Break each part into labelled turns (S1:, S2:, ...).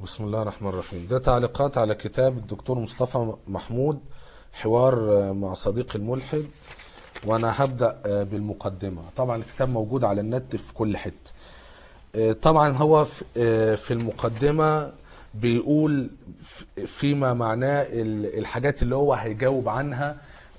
S1: بسم الله الرحمن الرحيم ده تعليقات على كتاب الدكتور مصطفى محمود حوار آه، مع صديقي الملحد وانا هبدا آه، بالمقدمه طبعا الكتاب موجود على النت في كل حته آه، طبعا هو في- آه، في المقدمه بيقول ف- فيما معناه ال- الحاجات اللي هو هيجاوب عنها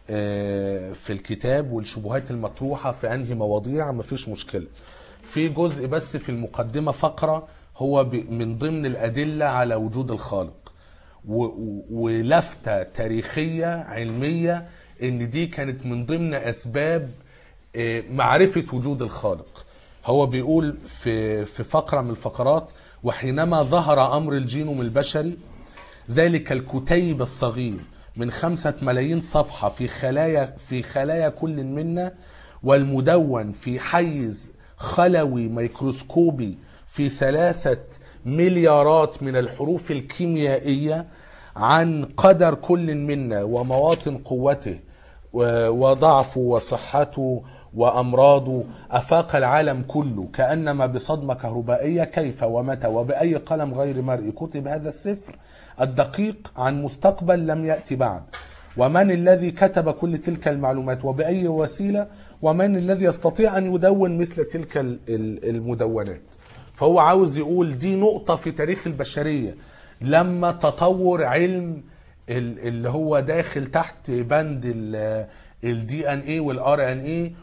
S1: آه، في الكتاب والشبهات المطروحه في انهي مواضيع مفيش مشكله في جزء بس في المقدمه فقره هو ب- من ضمن الادله على وجود الخالق و- و- ولفتة تاريخية علمية ان دي كانت من ضمن اسباب آه، معرفة وجود الخالق هو بيقول في في فقرة من الفقرات وحينما ظهر امر الجينوم البشري ذلك الكتيب الصغير من خمسة ملايين صفحة في خلايا في خلايا كل منا والمدون في حيز خلوي ميكروسكوبي في ثلاثة مليارات من الحروف الكيميائية عن قدر كل منا ومواطن قوته و- وضعفه وصحته وأمراضه أفاق العالم كله كأنما بصدمة كهربائية كيف ومتى وبأي قلم غير مرئي كتب هذا السفر الدقيق عن مستقبل لم يأتي بعد ومن الذي كتب كل تلك المعلومات وبأي وسيلة ومن الذي يستطيع أن يدون مثل تلك ال- ال- المدونات فهو عاوز يقول دي نقطة في تاريخ البشرية لما تطور علم ال- اللي هو داخل تحت بند الدي ان اي والار ان اي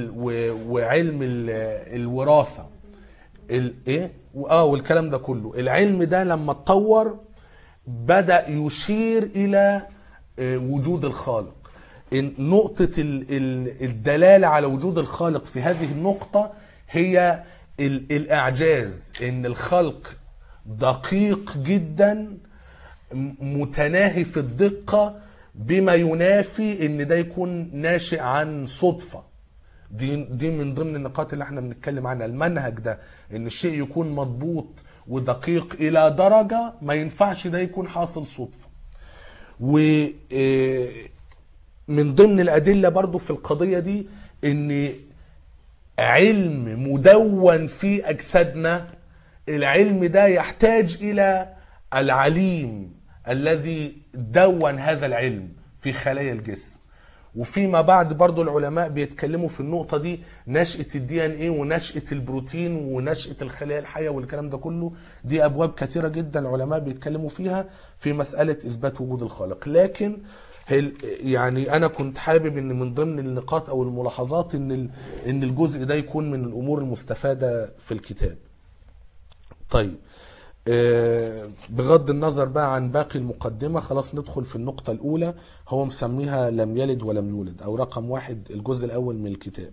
S1: وعلم ال- الوراثة الايه اه والكلام ده كله العلم ده لما اتطور بدا يشير الى آه، وجود الخالق إن نقطة ال- ال- الدلالة على وجود الخالق في هذه النقطة هي ال- الإعجاز إن الخلق دقيق جدا م- متناهي في الدقة بما ينافي إن ده يكون ناشئ عن صدفة دي دي من ضمن النقاط اللي احنا بنتكلم عنها المنهج ده ان الشيء يكون مضبوط ودقيق الى درجه ما ينفعش ده يكون حاصل صدفه و آه، من ضمن الادله برضو في القضيه دي ان علم مدون في اجسادنا العلم ده يحتاج الى العليم الذي دون هذا العلم في خلايا الجسم وفيما بعد برضو العلماء بيتكلموا في النقطة دي نشأة الدي ان ايه ونشأة البروتين ونشأة الخلايا الحية والكلام ده كله دي ابواب كثيرة جدا العلماء بيتكلموا فيها في مسألة اثبات وجود الخالق لكن هل يعني انا كنت حابب ان من ضمن النقاط او الملاحظات ان ال- ان الجزء ده يكون من الامور المستفادة في الكتاب طيب آه، بغض النظر بقى عن باقي المقدمة خلاص ندخل في النقطة الأولى هو مسميها لم يلد ولم يولد أو رقم واحد الجزء الأول من الكتاب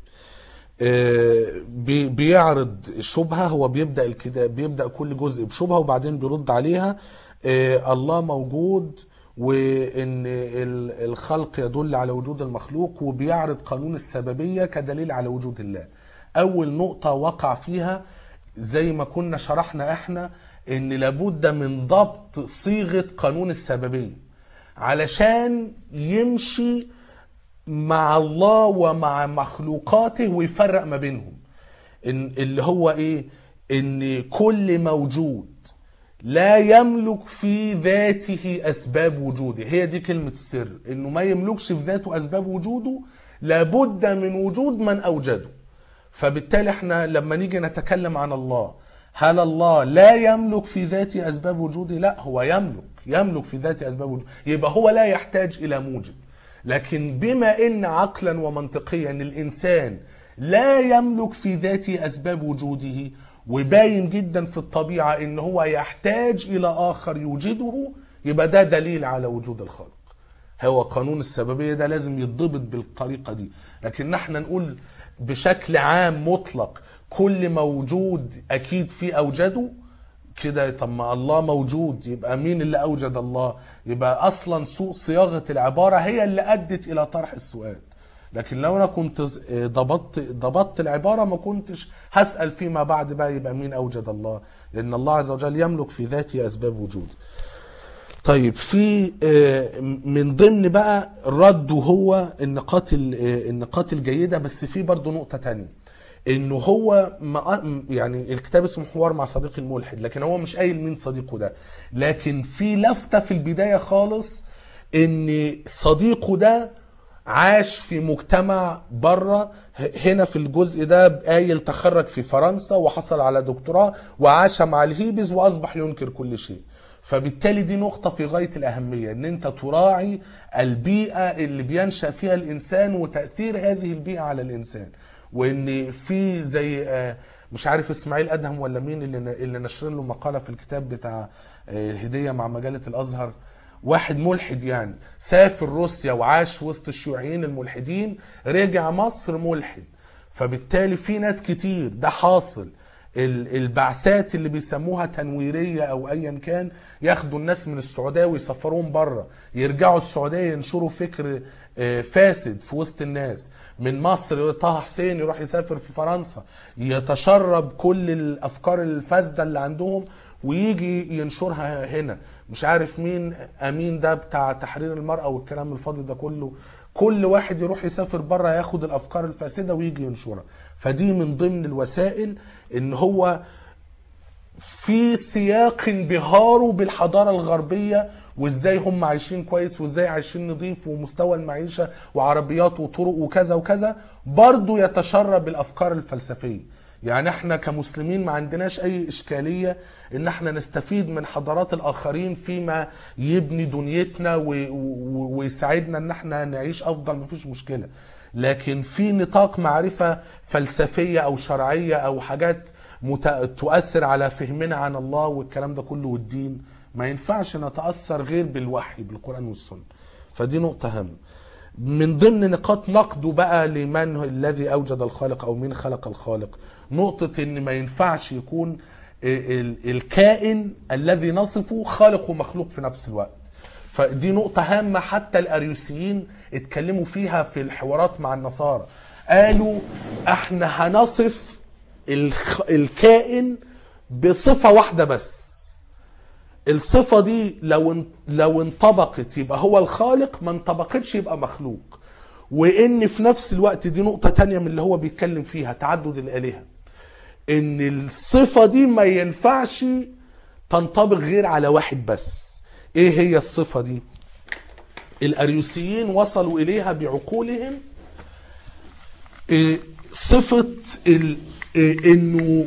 S1: آه، بي- بيعرض شبهة هو بيبدأ الكتاب بيبدأ كل جزء بشبهة وبعدين بيرد عليها آه، الله موجود وان ال- الخلق يدل على وجود المخلوق وبيعرض قانون السببية كدليل على وجود الله اول نقطة وقع فيها زي ما كنا شرحنا احنا ان لابد من ضبط صيغة قانون السببية علشان يمشي مع الله ومع مخلوقاته ويفرق ما بينهم إن اللي هو ايه ان كل موجود لا يملك في ذاته اسباب وجوده هي دي كلمة السر انه ما يملكش في ذاته اسباب وجوده لابد من وجود من اوجده فبالتالي احنا لما نيجي نتكلم عن الله هل الله لا يملك في ذاته اسباب وجوده لا هو يملك يملك في ذاته اسباب وجوده يبقى هو لا يحتاج الى موجد لكن بما ان عقلا ومنطقيا الانسان لا يملك في ذاته اسباب وجوده وباين جدا في الطبيعه ان هو يحتاج الى اخر يوجده يبقى ده دليل على وجود الخالق هو قانون السببية ده لازم يتضبط بالطريقة دي لكن احنا نقول بشكل عام مطلق كل موجود اكيد في اوجده كده طب ما الله موجود يبقى مين اللي اوجد الله يبقى اصلا سوء صياغة العبارة هي اللي ادت الى طرح السؤال لكن لو انا كنت ضبطت ضبطت العباره ما كنتش هسال فيما بعد بقى يبقى مين اوجد الله لان الله عز وجل يملك في ذاته اسباب وجوده طيب في آه، من ضمن بقى رده هو النقاط ال- آه، النقاط الجيدة بس في برضه نقطة تانية انه هو ما يعني الكتاب اسمه حوار مع صديقي الملحد لكن هو مش قايل مين صديقه ده لكن في لفتة في البداية خالص ان صديقه ده عاش في مجتمع بره هنا في الجزء ده قايل تخرج في فرنسا وحصل على دكتوراه وعاش مع الهيبز واصبح ينكر كل شيء فبالتالي دي نقطة في غاية الأهمية إن أنت تراعي البيئة اللي بينشأ فيها الإنسان وتأثير هذه البيئة على الإنسان وإن في زي آه، مش عارف إسماعيل أدهم ولا مين اللي اللي نشر له مقالة في الكتاب بتاع آه، الهدية مع مجلة الأزهر واحد ملحد يعني سافر روسيا وعاش وسط الشيوعيين الملحدين رجع مصر ملحد فبالتالي في ناس كتير ده حاصل ال- البعثات اللي بيسموها تنويريه او ايا كان ياخدوا الناس من السعوديه ويسفروهم بره يرجعوا السعوديه ينشروا فكر آه، فاسد في وسط الناس من مصر طه حسين يروح يسافر في فرنسا يتشرب كل الافكار الفاسده اللي عندهم ويجي ينشرها هنا مش عارف مين امين ده بتاع تحرير المراه والكلام الفاضي ده كله كل واحد يروح يسافر بره ياخد الافكار الفاسده ويجي ينشرها فدي من ضمن الوسائل ان هو في سياق انبهاره بالحضاره الغربيه وازاي هم عايشين كويس وازاي عايشين نظيف ومستوى المعيشه وعربيات وطرق وكذا وكذا برضه يتشرب الافكار الفلسفيه يعني احنا كمسلمين ما عندناش اي اشكاليه ان احنا نستفيد من حضارات الاخرين فيما يبني دنيتنا و- و- ويساعدنا ان احنا نعيش افضل مفيش مشكله لكن في نطاق معرفه فلسفيه او شرعيه او حاجات مت- تؤثر على فهمنا عن الله والكلام ده كله والدين ما ينفعش نتاثر غير بالوحي بالقران والسنه فدي نقطه هامه من ضمن نقاط نقده بقى لمن هو الذي اوجد الخالق او مين خلق الخالق نقطه ان ما ينفعش يكون ال- الكائن الذي نصفه خالق ومخلوق في نفس الوقت فدي نقطة هامة حتى الأريوسيين اتكلموا فيها في الحوارات مع النصارى قالوا احنا هنصف الخ... الكائن بصفة واحدة بس الصفة دي لو ان- لو انطبقت يبقى هو الخالق ما انطبقتش يبقى مخلوق وان في نفس الوقت دي نقطة تانية من اللي هو بيتكلم فيها تعدد الآلهة ان الصفة دي ما ينفعش تنطبق غير على واحد بس ايه هي الصفة دي الاريوسيين وصلوا اليها بعقولهم إيه، صفة ال- إيه، انه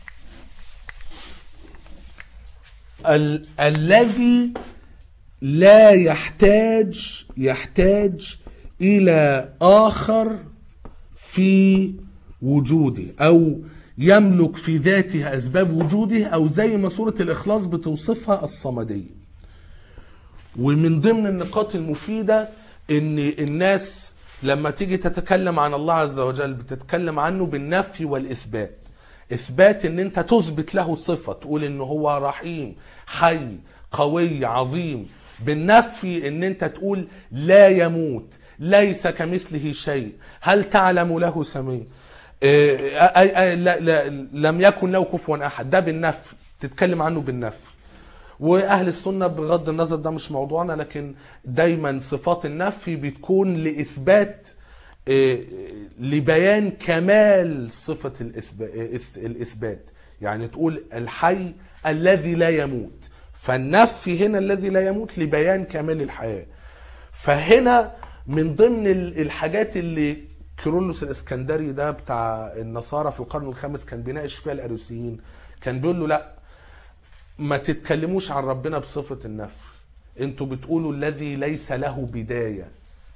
S1: ال- الذي لا يحتاج يحتاج الى اخر في وجوده او يملك في ذاته اسباب وجوده او زي ما سوره الاخلاص بتوصفها الصمديه ومن ضمن النقاط المفيده ان الناس لما تيجي تتكلم عن الله عز وجل بتتكلم عنه بالنفي والاثبات اثبات ان انت تثبت له صفه تقول ان هو رحيم حي قوي عظيم بالنفي ان انت تقول لا يموت ليس كمثله شيء هل تعلم له سميع إيه، آه، آه، آه، لا لا لم يكن له كفوا احد ده بالنفي تتكلم عنه بالنفي واهل السنه بغض النظر ده مش موضوعنا لكن دايما صفات النفي بتكون لاثبات آه، لبيان كمال صفه الإثبا- إث- الاثبات يعني تقول الحي الذي لا يموت فالنفي هنا الذي لا يموت لبيان كمال الحياه فهنا من ضمن ال- الحاجات اللي كيرلس الاسكندري ده بتاع النصارى في القرن الخامس كان بيناقش فيها الاريوسيين كان بيقول له لا ما تتكلموش عن ربنا بصفة النفي انتوا بتقولوا الذي ليس له بداية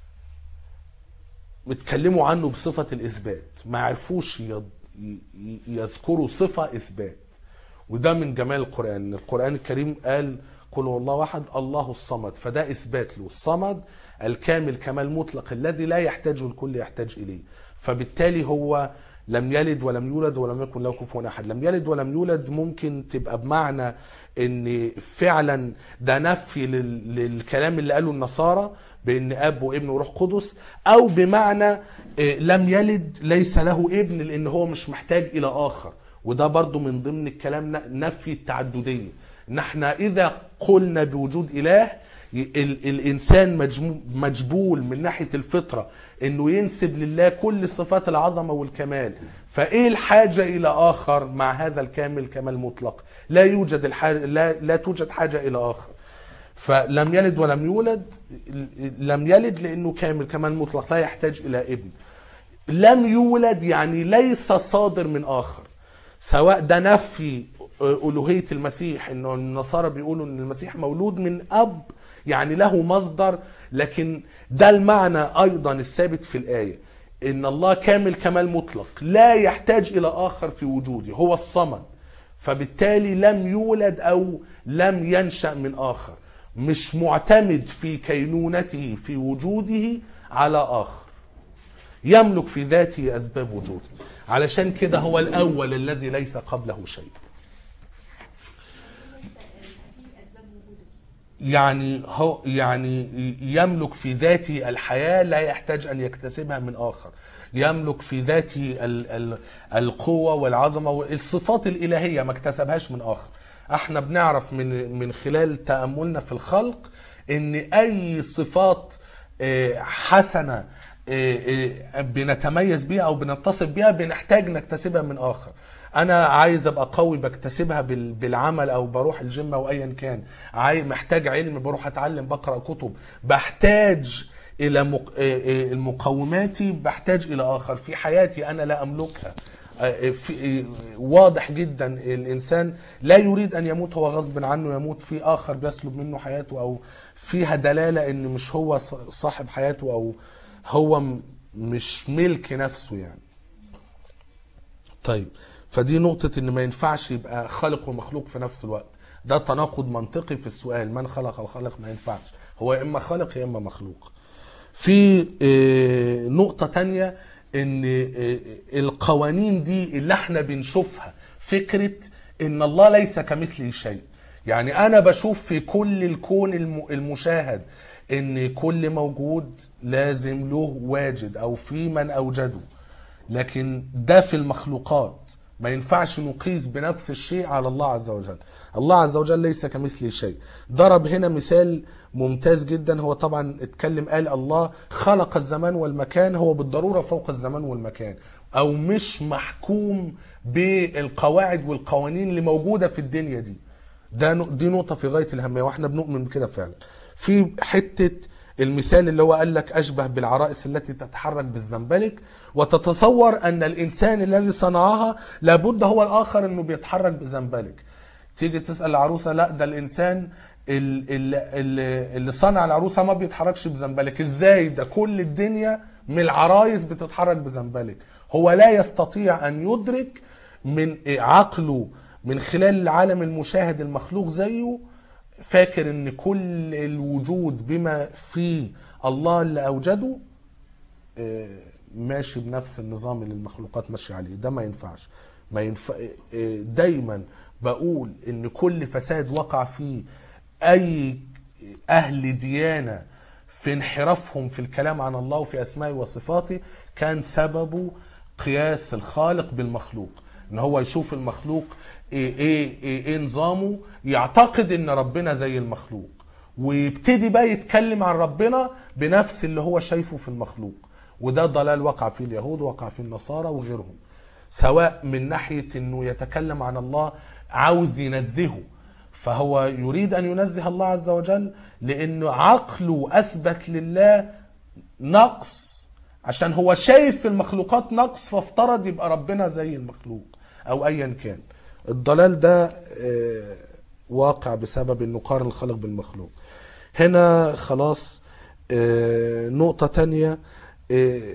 S1: بتكلموا عنه بصفة الإثبات ما عرفوش يض- ي- ي- يذكروا صفة إثبات وده من جمال القرآن القرآن الكريم قال قل هو الله واحد الله الصمد فده إثبات له الصمد الكامل كمال مطلق الذي لا يحتاجه الكل يحتاج إليه فبالتالي هو لم يلد ولم يولد ولم يكن له كفوا احد لم يلد ولم يولد ممكن تبقى بمعنى ان فعلا ده نفي لل- للكلام اللي قاله النصارى بان اب وابن وروح قدس او بمعنى إيه، لم يلد ليس له ابن لان هو مش محتاج الى اخر وده برضو من ضمن الكلام ن- نفي التعدديه ان احنا اذا قلنا بوجود اله ي- ال الانسان مجمو- مجبول من ناحيه الفطره انه ينسب لله كل صفات العظمه والكمال فايه الحاجه الى اخر مع هذا الكامل كمال مطلق لا يوجد الحاجة لا, لا توجد حاجه الى اخر فلم يلد ولم يولد لم يلد لانه كامل كمال مطلق لا يحتاج الى ابن لم يولد يعني ليس صادر من اخر سواء ده نفي الوهيه المسيح انه النصارى بيقولوا ان المسيح مولود من اب يعني له مصدر لكن ده المعنى ايضا الثابت في الايه ان الله كامل كمال مطلق لا يحتاج الى اخر في وجوده هو الصمد فبالتالي لم يولد او لم ينشا من اخر مش معتمد في كينونته في وجوده على اخر يملك في ذاته اسباب وجوده علشان كده هو الاول الذي ليس قبله شيء يعني هو يعني يملك في ذاته الحياة لا يحتاج أن يكتسبها من آخر يملك في ذاته ال- ال- القوة والعظمة والصفات الإلهية ما اكتسبهاش من آخر احنا بنعرف من من خلال تأملنا في الخلق ان اي صفات آه، حسنة آه، آه، بنتميز بيها او بنتصف بيها بنحتاج نكتسبها من اخر انا عايز ابقى قوي بكتسبها بال- بالعمل او بروح الجيم او ايا كان عاي محتاج علم بروح اتعلم بقرا كتب بحتاج الى مق... آه، آه، المقوماتي بحتاج الى اخر في حياتي انا لا املكها آه، في آه، واضح جدا الانسان لا يريد ان يموت هو غصب عنه يموت في اخر بيسلب منه حياته او فيها دلاله ان مش هو ص- صاحب حياته او هو م- مش ملك نفسه يعني طيب فدي نقطة ان ما ينفعش يبقى خالق ومخلوق في نفس الوقت ده تناقض منطقي في السؤال من خلق الخالق ما ينفعش هو يا اما خالق يا اما مخلوق في آه، نقطة تانية ان آه، القوانين دي اللي احنا بنشوفها فكرة ان الله ليس كمثله شيء يعني انا بشوف في كل الكون الم- المشاهد ان كل موجود لازم له واجد او في من اوجده لكن ده في المخلوقات ما ينفعش نقيس بنفس الشيء على الله عز وجل الله عز وجل ليس كمثله شيء ضرب هنا مثال ممتاز جدا هو طبعا اتكلم قال الله خلق الزمان والمكان هو بالضرورة فوق الزمان والمكان او مش محكوم بالقواعد والقوانين اللي موجودة في الدنيا دي ده ن- دي نقطة في غاية الأهمية واحنا بنؤمن بكده فعلا في حتة المثال اللي هو قال لك أشبه بالعرائس التي تتحرك بالزنبلك وتتصور أن الإنسان الذي صنعها لابد هو الآخر أنه بيتحرك بزنبلك تيجي تسأل العروسة لا ده الإنسان ال- ال- ال- اللي صنع العروسة ما بيتحركش بزنبلك إزاي ده كل الدنيا من العرايس بتتحرك بزنبلك هو لا يستطيع أن يدرك من عقله من خلال العالم المشاهد المخلوق زيه فاكر ان كل الوجود بما فيه الله اللي اوجده آه، ماشي بنفس النظام اللي المخلوقات ماشيه عليه ده ما ينفعش ما ينفع آه، دايما بقول ان كل فساد وقع فيه اي اهل ديانه في انحرافهم في الكلام عن الله وفي اسمائه وصفاته كان سببه قياس الخالق بالمخلوق ان هو يشوف المخلوق ايه ايه ايه, إيه نظامه يعتقد ان ربنا زي المخلوق ويبتدي بقى يتكلم عن ربنا بنفس اللي هو شايفه في المخلوق وده ضلال وقع فيه اليهود وقع فيه النصارى وغيرهم سواء من ناحية انه يتكلم عن الله عاوز ينزهه فهو يريد ان ينزه الله عز وجل لانه عقله اثبت لله نقص عشان هو شايف في المخلوقات نقص فافترض يبقى ربنا زي المخلوق او ايا كان الضلال ده آه، واقع بسبب انه قارن الخالق بالمخلوق هنا خلاص آه، نقطة تانية آه،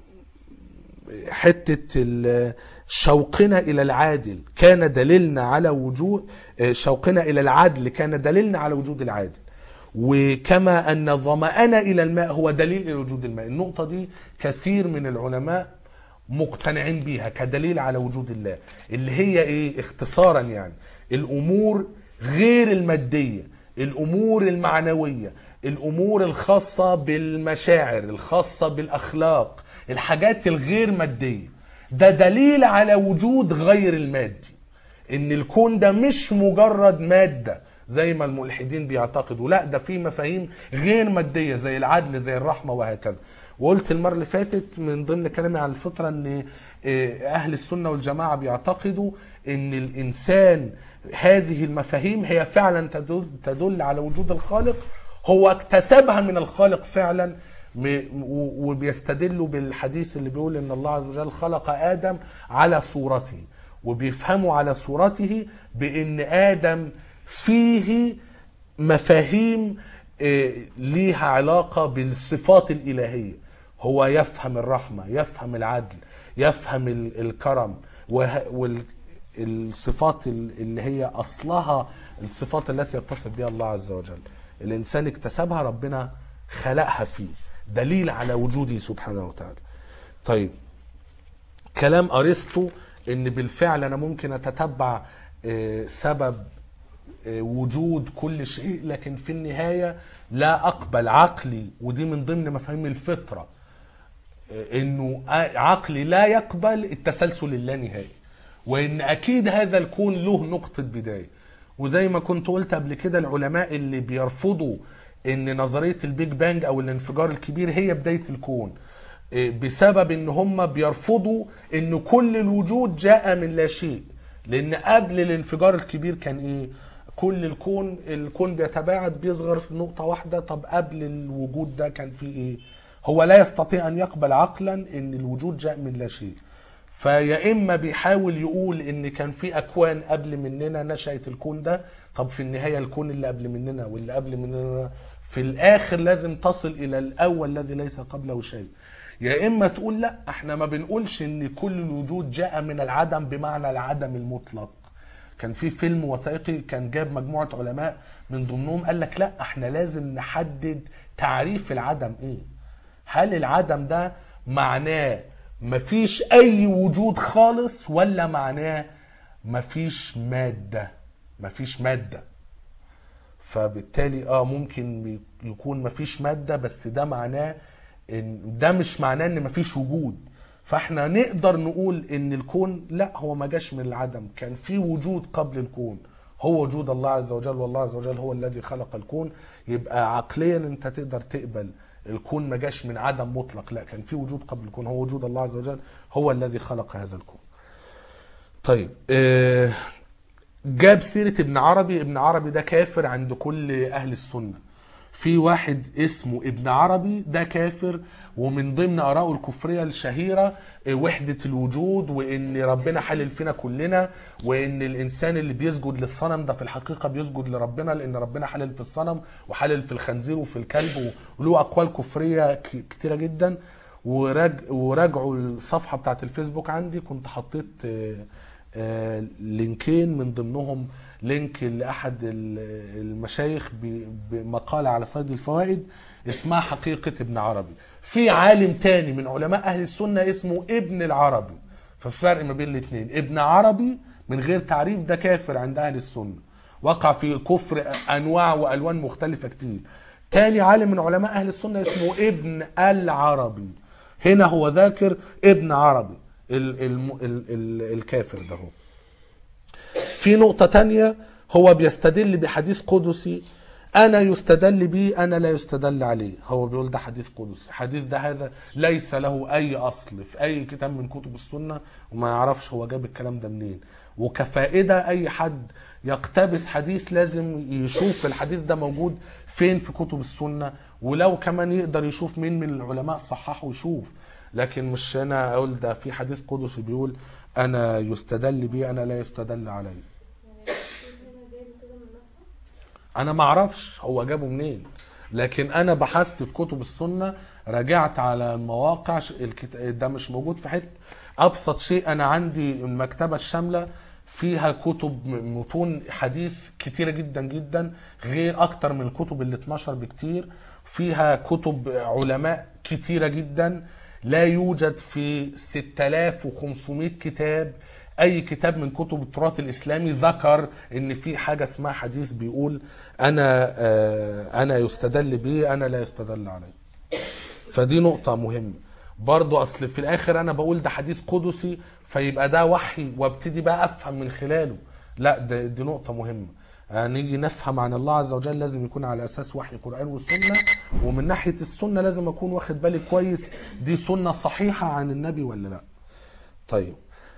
S1: حتة ال- شوقنا إلى العادل كان دليلنا على وجود شوقنا إلى العدل كان دليلنا على وجود العادل وكما أن ظمأنا إلى الماء هو دليل إلى وجود الماء النقطة دي كثير من العلماء مقتنعين بيها كدليل على وجود الله اللي هي إيه اختصارا يعني الأمور غير المادية الأمور المعنوية الأمور الخاصة بالمشاعر الخاصة بالأخلاق الحاجات الغير مادية ده دليل على وجود غير المادي ان الكون ده مش مجرد ماده زي ما الملحدين بيعتقدوا لا ده في مفاهيم غير ماديه زي العدل زي الرحمه وهكذا وقلت المره اللي فاتت من ضمن كلامي عن الفطره ان آه، اهل السنه والجماعه بيعتقدوا ان الانسان هذه المفاهيم هي فعلا تدل, تدل على وجود الخالق هو اكتسبها من الخالق فعلا م- و- وبيستدلوا بالحديث اللي بيقول ان الله عز وجل خلق ادم على صورته وبيفهموا على صورته بان ادم فيه مفاهيم آه، ليها علاقه بالصفات الالهيه هو يفهم الرحمه يفهم العدل يفهم ال- الكرم والصفات اللي هي اصلها الصفات التي يتصف بها الله عز وجل الانسان اكتسبها ربنا خلقها فيه دليل على وجوده سبحانه وتعالى طيب كلام ارسطو ان بالفعل انا ممكن اتتبع آه، سبب آه، وجود كل شيء لكن في النهايه لا اقبل عقلي ودي من ضمن مفاهيم الفطره آه، انه آه، عقلي لا يقبل التسلسل اللانهائي وان اكيد هذا الكون له نقطه بدايه وزي ما كنت قلت قبل كده العلماء اللي بيرفضوا ان نظريه البيج بانج او الانفجار الكبير هي بدايه الكون إيه، بسبب ان هم بيرفضوا ان كل الوجود جاء من لا شيء لان قبل الانفجار الكبير كان ايه كل الكون الكون بيتباعد بيصغر في نقطة واحدة طب قبل الوجود ده كان في ايه هو لا يستطيع ان يقبل عقلا ان الوجود جاء من لا شيء فيا اما بيحاول يقول ان كان في اكوان قبل مننا نشأت الكون ده طب في النهاية الكون اللي قبل مننا واللي قبل مننا في الاخر لازم تصل الى الاول الذي ليس قبله شيء يا اما تقول لا احنا ما بنقولش ان كل الوجود جاء من العدم بمعنى العدم المطلق كان في فيلم وثائقي كان جاب مجموعه علماء من ضمنهم قال لك لا احنا لازم نحدد تعريف العدم ايه هل العدم ده معناه مفيش اي وجود خالص ولا معناه مفيش ماده مفيش ماده فبالتالي اه ممكن يكون مفيش ماده بس ده معناه ان ده مش معناه ان مفيش وجود فاحنا نقدر نقول ان الكون لا هو ما جاش من العدم كان في وجود قبل الكون هو وجود الله عز وجل والله عز وجل هو الذي خلق الكون يبقى عقليا انت تقدر تقبل الكون ما جاش من عدم مطلق لا كان في وجود قبل الكون هو وجود الله عز وجل هو الذي خلق هذا الكون طيب آه، جاب سيرة ابن عربي ابن عربي ده كافر عند كل أهل السنة في واحد اسمه ابن عربي ده كافر ومن ضمن آرائه الكفرية الشهيرة آه، وحدة الوجود وإن ربنا حلل فينا كلنا وإن الإنسان اللي بيسجد للصنم ده في الحقيقة بيسجد لربنا لأن ربنا حلل في الصنم وحلل في الخنزير وفي الكلب وله أقوال كفرية ك- كتيرة جدا وراج وراجعوا الصفحة بتاعت الفيسبوك عندي كنت حطيت آه، آه، لينكين من ضمنهم لينك لاحد ال- المشايخ ب- بمقاله على صيد الفوائد اسمها حقيقه ابن عربي في عالم تاني من علماء اهل السنه اسمه ابن العربي ففي فرق ما بين الاثنين ابن عربي من غير تعريف ده كافر عند اهل السنه وقع في كفر انواع والوان مختلفه كتير تاني عالم من علماء اهل السنه اسمه ابن العربي هنا هو ذاكر ابن عربي ال ال ال ال الكافر ده هو في نقطة تانية هو بيستدل بحديث قدسي أنا يستدل بي أنا لا يستدل عليه هو بيقول ده حديث قدسي حديث ده هذا ليس له أي أصل في أي كتاب من كتب السنة وما يعرفش هو جاب الكلام ده منين وكفائدة أي حد يقتبس حديث لازم يشوف الحديث ده موجود فين في كتب السنة ولو كمان يقدر يشوف مين من العلماء صححه ويشوف لكن مش انا اقول ده في حديث قدسي بيقول انا يستدل بي انا لا يستدل علي
S2: هنا جايبه كده من نفسه
S1: انا ما اعرفش هو جابه منين لكن انا بحثت في كتب السنه رجعت على المواقع ش- الكت... ده مش موجود في حته ابسط شيء انا عندي المكتبه الشامله فيها كتب م- متون حديث كتيره جدا جدا غير اكتر من الكتب اللي 12 بكتير فيها كتب علماء كتيره جدا لا يوجد في 6500 كتاب اي كتاب من كتب التراث الاسلامي ذكر ان في حاجه اسمها حديث بيقول انا آه، انا يستدل به انا لا يستدل عليه فدي نقطة مهمة برضو أصل في الآخر أنا بقول ده حديث قدسي فيبقى ده وحي وابتدي بقى أفهم من خلاله لا ده دي نقطة مهمة آه، نيجي نفهم عن الله عز وجل لازم يكون على اساس وحي القرآن والسنة ومن ناحية السنة لازم اكون واخد بالي كويس دي سنة صحيحة عن النبي ولا لا طيب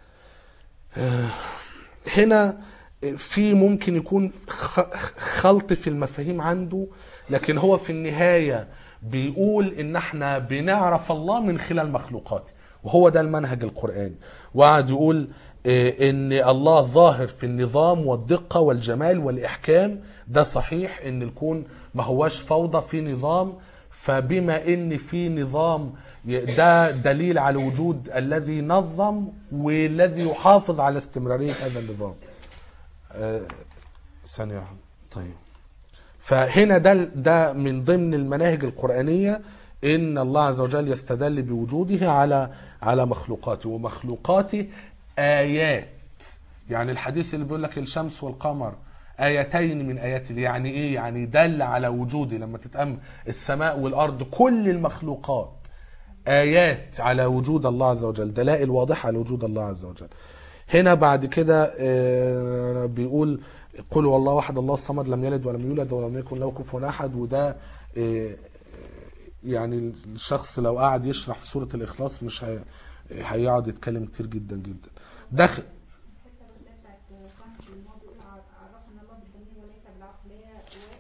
S1: آه، هنا في ممكن يكون خ- خلط في المفاهيم عنده لكن هو في النهاية بيقول ان احنا بنعرف الله من خلال مخلوقاته وهو ده المنهج القرآني وقعد يقول آه، ان الله ظاهر في النظام والدقة والجمال والإحكام ده صحيح ان الكون ما هواش فوضى في نظام فبما ان في نظام ي- ده دليل على وجود الذي نظم والذي يحافظ على استمرارية هذا النظام آه، ثانية واحدة. طيب فهنا ده ده من ضمن المناهج القرآنية إن الله عز وجل يستدل بوجوده على على مخلوقاته ومخلوقاته آيات يعني الحديث اللي بيقول لك الشمس والقمر آيتين من آيات الله يعني إيه؟ يعني دل على وجوده لما تتأمل السماء والأرض كل المخلوقات آيات على وجود الله عز وجل دلائل واضحة على وجود الله عز وجل هنا بعد كده آه، بيقول قل هو الله احد الله الصمد لم يلد ولم يولد ولم يكن له كفوا احد وده آه، يعني الشخص لو قعد يشرح في سورة الإخلاص مش هي... هيقعد يتكلم كتير جدا جدا دخل
S3: الحته اللي بتاعت قناه اللي هو بيقول ع- عرفنا الله بالدليل وليس بالعقل هي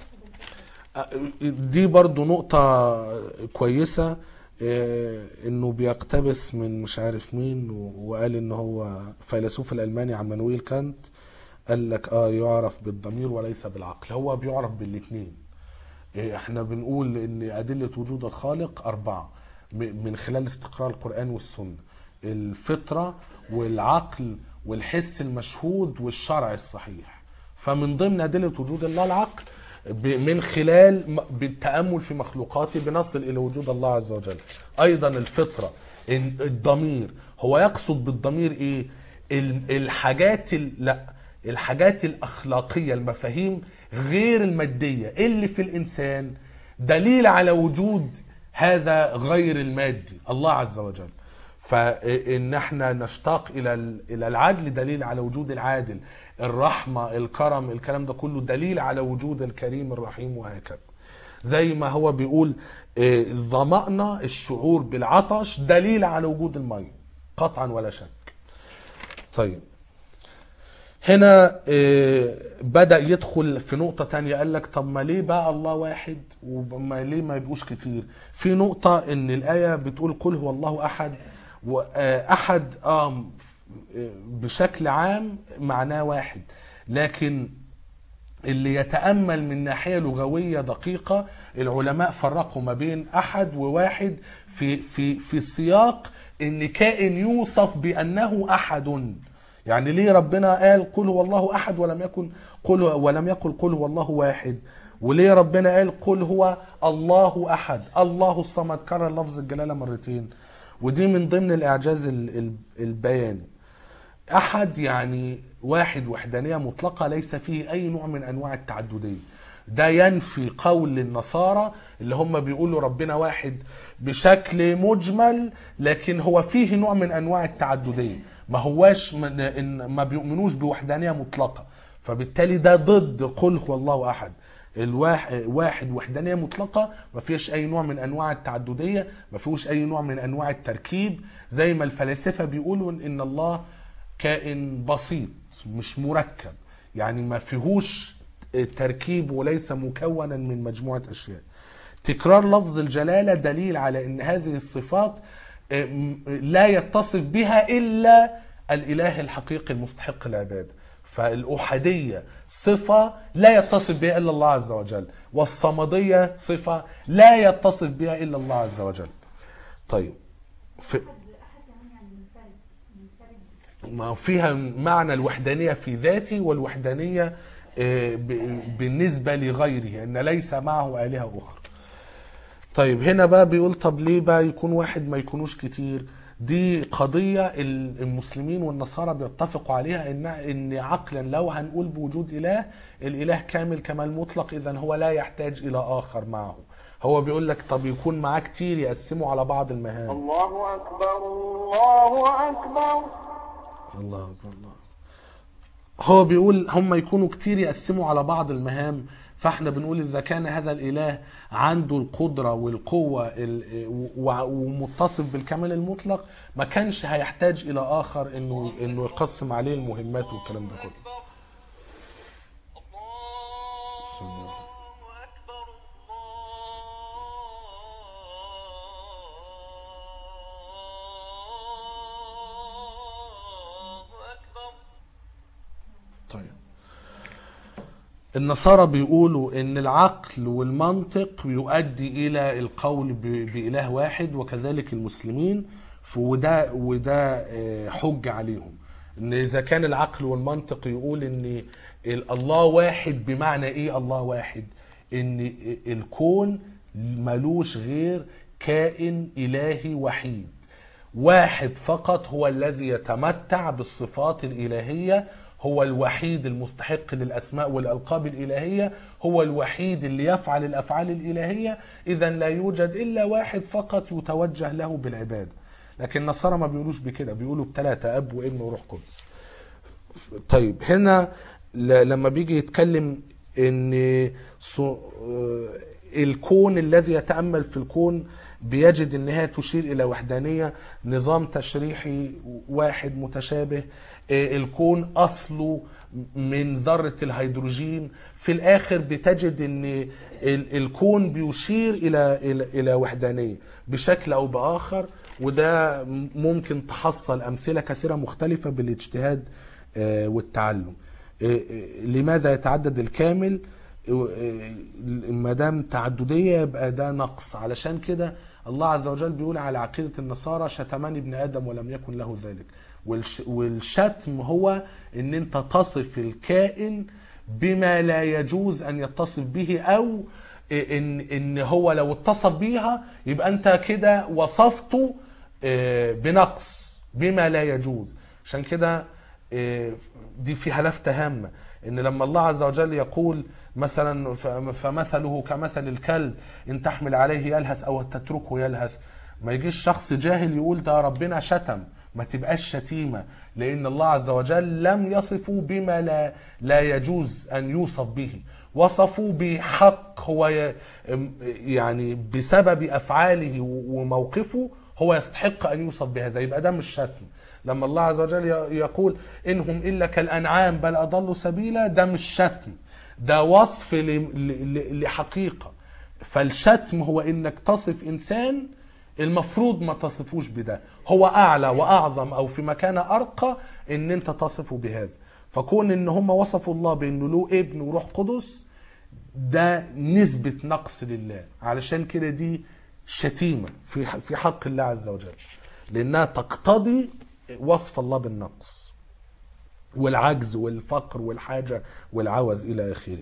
S3: واخد الفكره
S1: دي برضو نقطة كويسة آه، انه بيقتبس من مش عارف مين و- وقال ان هو فيلسوف الالماني عمانويل كانت قال لك اه يعرف بالضمير وليس بالعقل هو بيعرف بالاثنين إيه، احنا بنقول ان ادله وجود الخالق اربعه م- من خلال استقراء القران والسنه الفطره والعقل والحس المشهود والشرع الصحيح فمن ضمن ادله وجود الله العقل ب- من خلال م- بالتامل في مخلوقاته بنصل الى وجود الله عز وجل ايضا الفطره إن الضمير هو يقصد بالضمير ايه ال- الحاجات ال- لا الحاجات الأخلاقية المفاهيم غير المادية اللي في الإنسان دليل على وجود هذا غير المادي الله عز وجل فإن احنا نشتاق إلى ال- إلى العدل دليل على وجود العادل الرحمة الكرم الكلام ده كله دليل على وجود الكريم الرحيم وهكذا زي ما هو بيقول آه، ظمأنا الشعور بالعطش دليل على وجود المية قطعا ولا شك طيب هنا آه، بدأ يدخل في نقطة تانية قال لك طب ما ليه بقى الله واحد وما ليه ما يبقوش كتير في نقطة ان الآية بتقول قل هو الله أحد وأحد آه بشكل عام معناه واحد لكن اللي يتأمل من ناحية لغوية دقيقة العلماء فرقوا ما بين أحد وواحد في في في سياق إن كائن يوصف بأنه أحد يعني ليه ربنا قال قل هو الله أحد ولم يكن قل ولم يقل قل هو الله واحد وليه ربنا قال قل هو الله أحد الله الصمد كرر لفظ الجلالة مرتين ودي من ضمن الإعجاز ال- ال- البياني احد يعني واحد وحدانيه مطلقه ليس فيه اي نوع من انواع التعدديه ده ينفي قول النصارى اللي هم بيقولوا ربنا واحد بشكل مجمل لكن هو فيه نوع من انواع التعدديه ما هواش من إن ما بيؤمنوش بوحدانيه مطلقه فبالتالي ده ضد قل هو الله احد الواحد واحد وحدانيه مطلقه ما فيش اي نوع من انواع التعدديه ما فيهوش اي نوع من انواع التركيب زي ما الفلاسفه بيقولوا ان الله كائن بسيط مش مركب يعني ما فيهوش تركيب وليس مكونا من مجموعه اشياء تكرار لفظ الجلاله دليل على ان هذه الصفات م- لا يتصف بها الا الاله الحقيقي المستحق العباده فالأحدية صفة لا يتصف بها إلا الله عز وجل والصمدية صفة لا يتصف بها إلا الله عز وجل طيب في
S3: احد احد كمان يعني منفرد منفرد
S1: ما فيها معنى الوحدانية في ذاته والوحدانية آه، ب- بالنسبة لغيره أن ليس معه آلهة أخرى طيب هنا بقى بيقول طب ليه بقى يكون واحد ما يكونوش كتير دي قضية ال- المسلمين والنصارى بيتفقوا عليها ان ان عقلا لو هنقول بوجود اله الاله كامل كمال مطلق اذا هو لا يحتاج الى اخر معه هو بيقول لك طب يكون معاه كتير يقسموا على بعض المهام
S4: الله أكبر الله أكبر
S1: الله أكبر الله هو بيقول هم يكونوا كتير يقسموا على بعض المهام فاحنا بنقول اذا كان هذا الاله عنده القدره والقوه ال- و- ومتصف بالكمال المطلق ما كانش هيحتاج الى اخر انه انه يقسم عليه المهمات والكلام ده كله
S4: الله أكبر الله أكبر
S1: طيب النصارى بيقولوا ان العقل والمنطق يؤدي الى القول ب- باله واحد وكذلك المسلمين ف- وده وده آه، حجه عليهم ان اذا كان العقل والمنطق يقول ان ال- الله واحد بمعنى ايه الله واحد ان الكون ملوش غير كائن الهي وحيد واحد فقط هو الذي يتمتع بالصفات الإلهية هو الوحيد المستحق للأسماء والألقاب الإلهية هو الوحيد اللي يفعل الأفعال الإلهية إذا لا يوجد إلا واحد فقط يتوجه له بالعبادة لكن النصارى ما بيقولوش بكده بيقولوا بثلاثة أب وابن وروح قدس طيب هنا ل- لما بيجي يتكلم ان صو- آه، الكون الذي يتامل في الكون بيجد ان هي تشير الى وحدانيه نظام تشريحي واحد متشابه آه، الكون اصله من ذره الهيدروجين في الاخر بتجد ان ال- الكون بيشير الى الى إلى وحدانيه بشكل او باخر وده ممكن تحصل امثله كثيره مختلفه بالاجتهاد آه، والتعلم آه، آه، لماذا يتعدد الكامل آه، ما دام تعدديه يبقى ده نقص علشان كده الله عز وجل بيقول على عقيده النصارى شتمني ابن ادم ولم يكن له ذلك والش- والشتم هو ان انت تصف الكائن بما لا يجوز ان يتصف به او ان ان هو لو اتصف بيها يبقى انت كده وصفته آه، بنقص بما لا يجوز عشان كده آه، دي فيها لفتة هامة ان لما الله عز وجل يقول مثلا ف- فمثله كمثل الكلب ان تحمل عليه يلهث او تتركه يلهث ما يجيش شخص جاهل يقول ده ربنا شتم ما تبقاش شتيمة لان الله عز وجل لم يصفه بما لا لا يجوز ان يوصف به وصفوا بحق هو ي- يعني بسبب افعاله وموقفه هو يستحق ان يوصف بهذا يبقى ده مش شتم لما الله عز وجل ي- يقول انهم الا كالانعام بل اضلوا سبيلا ده مش شتم ده وصف ل- ل- ل- لحقيقه فالشتم هو انك تصف انسان المفروض ما تصفوش بده هو اعلى واعظم او في مكانه ارقى ان انت تصفه بهذا فكون ان هم وصفوا الله بانه له ابن وروح قدس ده نسبة نقص لله علشان كده دي شتيمة في في حق الله عز وجل لأنها تقتضي وصف الله بالنقص والعجز والفقر والحاجة والعوز إلى آخره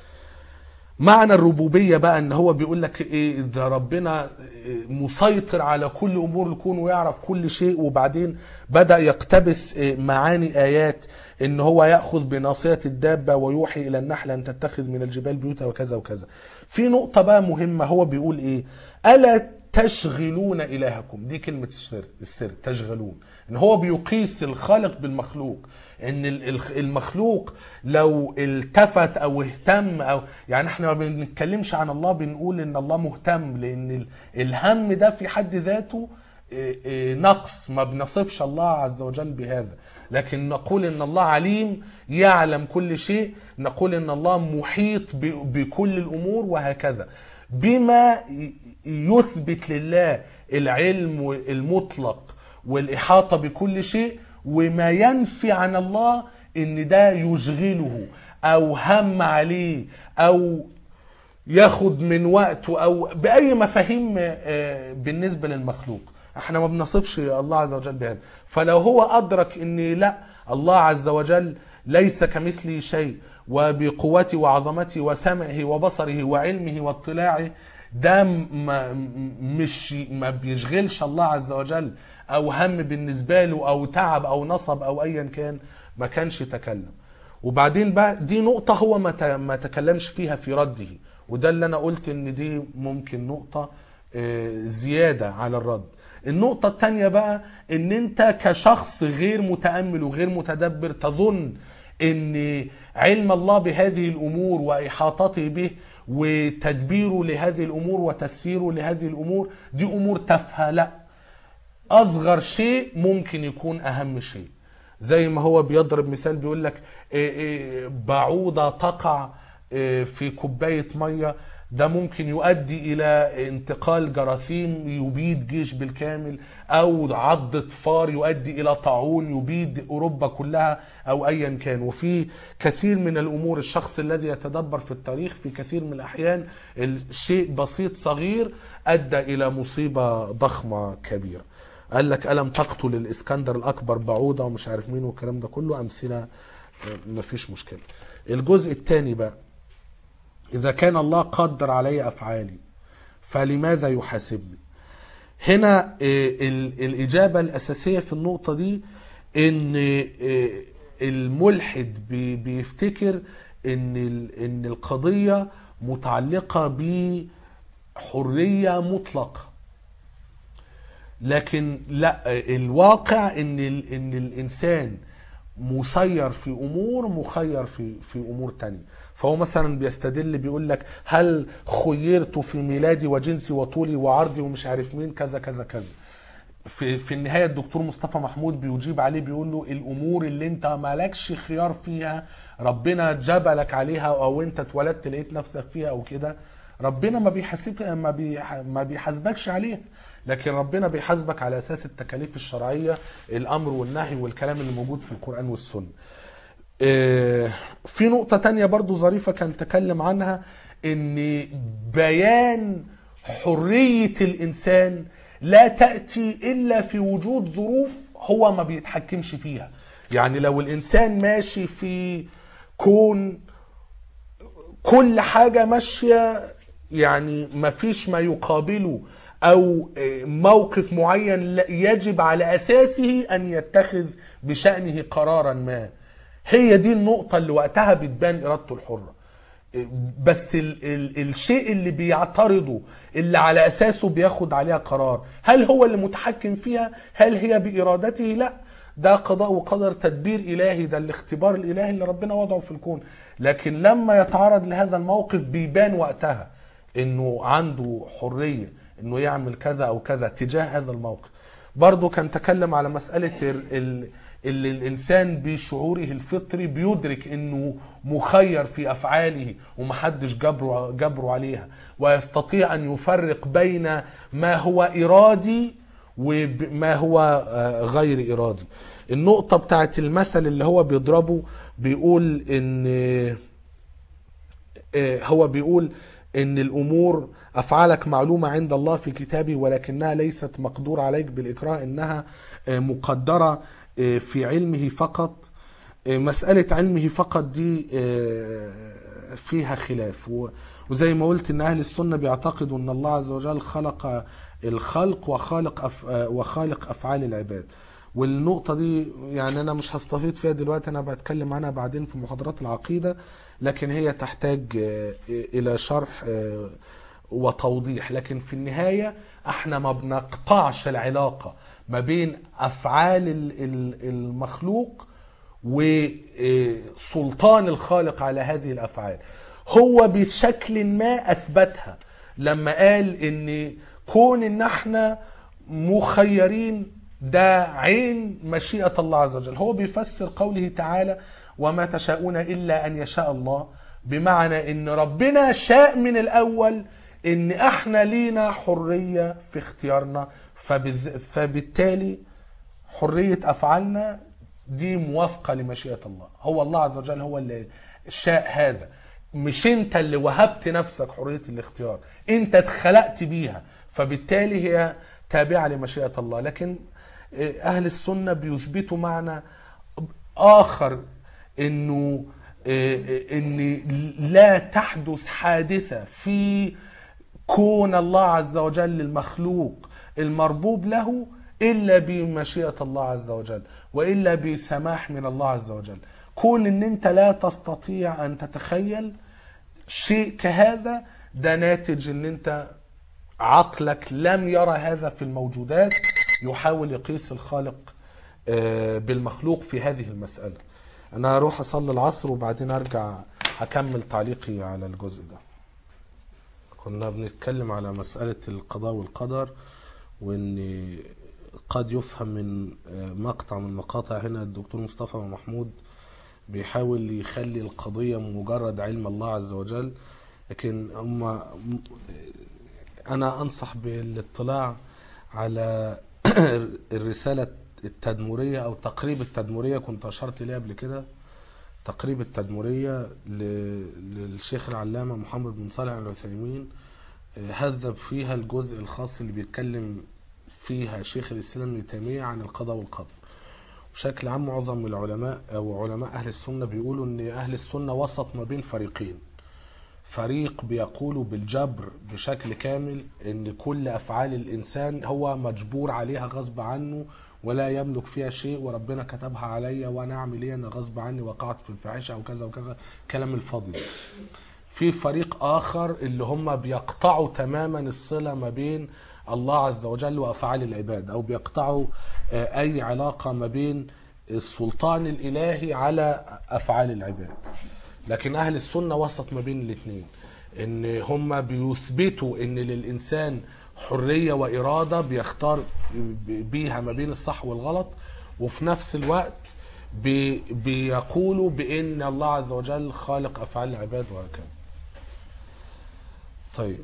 S1: معنى الربوبية بقى ان هو بيقول لك ايه ده ربنا مسيطر على كل امور الكون ويعرف كل شيء وبعدين بدأ يقتبس معاني ايات ان هو يأخذ بناصية الدابة ويوحي الى النحل ان تتخذ من الجبال بيوتا وكذا وكذا في نقطة بقى مهمة هو بيقول ايه ألا تشغلون إلهكم دي كلمة السر السر تشغلون ان هو بيقيس الخالق بالمخلوق ان ال- الخ- المخلوق لو التفت او اهتم او يعني احنا ما بنتكلمش عن الله بنقول ان الله مهتم لان ال- الهم ده في حد ذاته إيه، إيه، نقص ما بنصفش الله عز وجل بهذا لكن نقول ان الله عليم يعلم كل شيء نقول ان الله محيط ب- بكل الامور وهكذا بما ي- يثبت لله العلم المطلق والإحاطة بكل شيء وما ينفي عن الله ان ده يشغله او هم عليه او ياخد من وقته او باي مفاهيم آه، بالنسبه للمخلوق احنا ما بنصفش الله عز وجل بهذا فلو هو ادرك ان لا الله عز وجل ليس كمثله شيء وبقوته وعظمته وسمعه وبصره وعلمه واطلاعه ده ما مش ما بيشغلش الله عز وجل او هم بالنسبه له او تعب او نصب او ايا كان ما كانش تكلم وبعدين بقى دي نقطة هو ما ت- ما تكلمش فيها في رده وده اللي أنا قلت إن دي ممكن نقطة آه، زيادة على الرد النقطة التانية بقى إن أنت كشخص غير متأمل وغير متدبر تظن ان علم الله بهذه الامور واحاطته به وتدبيره لهذه الامور وتسييره لهذه الامور دي امور تافهه لا اصغر شيء ممكن يكون اهم شيء زي ما هو بيضرب مثال بيقول لك إيه إيه بعوضه تقع إيه في كوبايه ميه ده ممكن يؤدي الى انتقال جراثيم يبيد جيش بالكامل او عضة فار يؤدي الى طاعون يبيد اوروبا كلها او ايا كان وفي كثير من الامور الشخص الذي يتدبر في التاريخ في كثير من الاحيان الشيء بسيط صغير ادى الى مصيبة ضخمة كبيرة قال لك ألم تقتل الإسكندر الأكبر بعوضة ومش عارف مين والكلام ده كله أمثلة آه، مفيش مشكلة الجزء الثاني بقى إذا كان الله قدر علي أفعالي فلماذا يحاسبني هنا آه، ال- الإجابة الأساسية في النقطة دي إن آه، الملحد بي- بيفتكر إن ال- إن القضية متعلقة بحرية مطلقة لكن لا الواقع ان ال- ان الانسان مسير في امور مخير في في امور تانية فهو مثلا بيستدل بيقول لك هل خيرت في ميلادي وجنسي وطولي وعرضي ومش عارف مين كذا كذا كذا في في النهايه الدكتور مصطفى محمود بيجيب عليه بيقول له الامور اللي انت مالكش خيار فيها ربنا جبلك عليها او انت اتولدت لقيت نفسك فيها او كده ربنا ما بيحاسبك ما بيح ما بيحاسبكش عليها لكن ربنا بيحاسبك على اساس التكاليف الشرعيه الامر والنهي والكلام اللي موجود في القران والسنه آه، في نقطة تانية برضو ظريفة كان تكلم عنها ان بيان حرية الانسان لا تأتي الا في وجود ظروف هو ما بيتحكمش فيها يعني لو الانسان ماشي في كون كل حاجة ماشية يعني ما فيش ما يقابله او آه، موقف معين لا- يجب على اساسه ان يتخذ بشأنه قرارا ما هي دي النقطة اللي وقتها بتبان ارادته الحرة بس ال ال الشيء اللي بيعترضه اللي على اساسه بياخد عليها قرار هل هو اللي متحكم فيها هل هي بارادته لا ده قضاء وقدر تدبير الهي ده الاختبار الالهي اللي ربنا وضعه في الكون لكن لما يتعرض لهذا الموقف بيبان وقتها انه عنده حرية انه يعمل كذا او كذا تجاه هذا الموقف برضو كان تكلم على مسألة ال- ال- اللي الإنسان بشعوره الفطري بيدرك إنه مخير في أفعاله ومحدش جبره, جبره عليها ويستطيع أن يفرق بين ما هو إرادي وما هو آه، غير إرادي النقطة بتاعت المثل اللي هو بيضربه بيقول إن آه، هو بيقول ان الامور افعالك معلومه عند الله في كتابه ولكنها ليست مقدور عليك بالاكراه انها آه، مقدره آه، في علمه فقط آه، مساله علمه فقط دي آه، فيها خلاف و- وزي ما قلت ان اهل السنه بيعتقدوا ان الله عز وجل خلق الخلق وخالق أف... آه، وخالق افعال العباد والنقطة دي يعني أنا مش هستفيد فيها دلوقتي أنا بتكلم عنها بعدين في محاضرات العقيدة لكن هي تحتاج آه، إلى شرح آه، وتوضيح لكن في النهاية احنا ما بنقطعش العلاقة ما بين أفعال ال- ال- المخلوق وسلطان الخالق على هذه الافعال هو بشكل ما اثبتها لما قال ان كون ان احنا مخيرين ده عين مشيئة الله عز وجل هو بيفسر قوله تعالى وما تشاءون إلا أن يشاء الله بمعنى ان ربنا شاء من الأول ان احنا لينا حرية في اختيارنا فبالذ- فبالتالي حرية أفعالنا دي موافقة لمشيئة الله هو الله عز وجل هو اللي شاء هذا مش انت اللي وهبت نفسك حرية الاختيار انت اتخلقت بيها فبالتالي هي تابعة لمشيئة الله لكن آه، أهل السنة بيثبتوا معنى آخر انه آه، آه، ان لا تحدث حادثة في كون الله عز وجل المخلوق المربوب له الا بمشيئه الله عز وجل والا بسماح من الله عز وجل كون ان انت لا تستطيع ان تتخيل شيء كهذا ده ناتج ان انت عقلك لم يرى هذا في الموجودات يحاول يقيس الخالق آه، بالمخلوق في هذه المساله انا هروح اصلي العصر وبعدين ارجع اكمل تعليقي على الجزء ده كنا بنتكلم على مسألة القضاء والقدر وان قد يفهم من مقطع من مقاطع هنا الدكتور مصطفى محمود بيحاول يخلي القضية مجرد علم الله عز وجل لكن هم أنا أنصح بالاطلاع على الرسالة التدمرية أو تقريب التدمرية كنت أشرت إليها قبل كده تقريب التدمرية ل- للشيخ العلامة محمد بن صالح العثيمين آه، هذب فيها الجزء الخاص اللي بيتكلم فيها شيخ الإسلام ابن تيمية عن القضاء والقدر بشكل عام معظم العلماء أو علماء أهل السنة بيقولوا إن أهل السنة وسط ما بين فريقين فريق بيقول بالجبر بشكل كامل ان كل افعال الانسان هو مجبور عليها غصب عنه ولا يملك فيها شيء وربنا كتبها عليا وانا اعمل ايه انا غصب عني وقعت في الفاحشه او كذا وكذا كلام الفاضي ده. في فريق اخر اللي هم بيقطعوا تماما الصله ما بين الله عز وجل وافعال العباد او بيقطعوا آه، اي علاقه ما بين السلطان الالهي على افعال العباد لكن اهل السنه وسط ما بين الاثنين ان هم بيثبتوا ان للانسان حريه واراده بيختار بيها ما بين الصح والغلط وفي نفس الوقت بي بيقولوا بان الله عز وجل خالق افعال العباد وهكذا طيب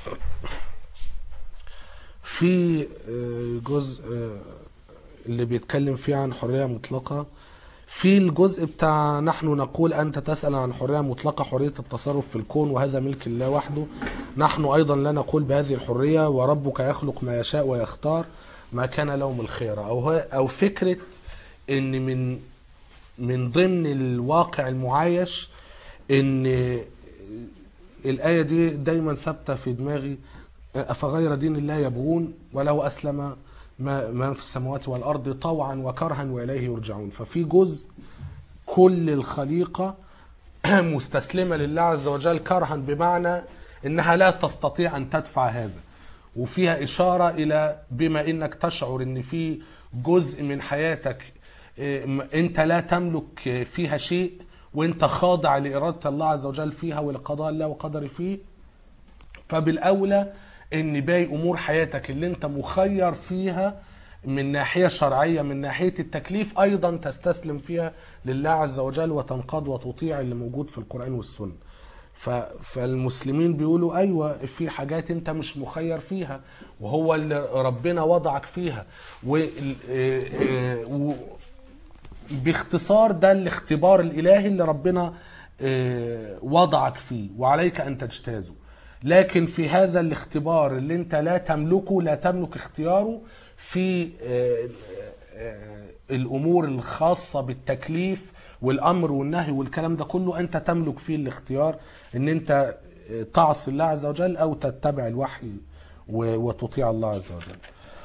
S1: في آه، جزء آه، اللي بيتكلم فيه عن حرية مطلقة في الجزء بتاع نحن نقول أنت تسأل عن حرية مطلقة حرية التصرف في الكون وهذا ملك الله وحده نحن أيضا لا نقول بهذه الحرية وربك يخلق ما يشاء ويختار ما كان لهم الخير أو هو- أو فكرة إن من من ضمن الواقع المعايش إن الآية دي دايما ثابتة في دماغي أفغير دين الله يبغون وله أسلم ما, ما في السماوات والأرض طوعا وكرها وإليه يرجعون ففي جزء كل الخليقة مستسلمة لله عز وجل كرها بمعنى إنها لا تستطيع أن تدفع هذا وفيها إشارة إلى بما إنك تشعر إن في جزء من حياتك إيه، م- أنت لا تملك فيها شيء وأنت خاضع لإرادة الله عز وجل فيها ولقضاء الله وقدره فيه فبالاولى ان باقي امور حياتك اللي انت مخير فيها من ناحيه شرعيه من ناحيه التكليف ايضا تستسلم فيها لله عز وجل وتنقاد وتطيع اللي موجود في القران والسنه ف... فالمسلمين بيقولوا ايوه في حاجات انت مش مخير فيها وهو اللي ربنا وضعك فيها و... ال- آه، آه، و... باختصار ده الاختبار الالهي اللي ربنا آه، وضعك فيه وعليك ان تجتازه لكن في هذا الاختبار اللي انت لا تملكه لا تملك اختياره في آه، آه، الامور الخاصه بالتكليف والامر والنهي والكلام ده كله انت تملك فيه الاختيار ان انت آه، تعصي الله عز وجل او تتبع الوحي و- وتطيع الله عز وجل